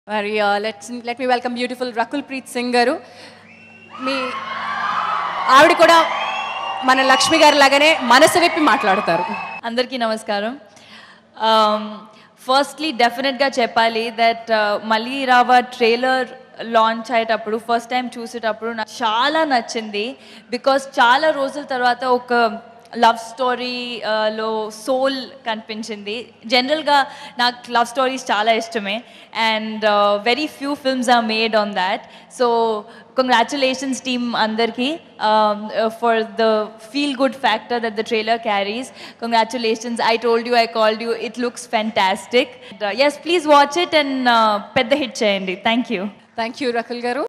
మరి let's let me welcome beautiful Rakul Preet Singh garu మీ ఆవిడ కూడా మన లక్ష్మి గారి లాగానే మనసు విప్పి మాట్లాడతారు అందరికీ నమస్కారం ఫస్ట్లీ డెఫినెట్గా చెప్పాలి దట్ మళ్ళీ రావా ట్రైలర్ లాంచ్ అయ్యేటప్పుడు ఫస్ట్ టైం చూసేటప్పుడు నాకు చాలా నచ్చింది బికాస్ చాలా రోజుల తర్వాత ఒక లవ్ స్టోరీలో సోల్ కనిపించింది జనరల్గా నాకు లవ్ స్టోరీస్ చాలా ఇష్టమే and very few films are made on that so congratulations team అందరికీ for the feel good factor that the trailer carries congratulations I told you I called you it looks fantastic yes please watch it and పెద్ద hit చేయండి thank you thank you Rakul గారు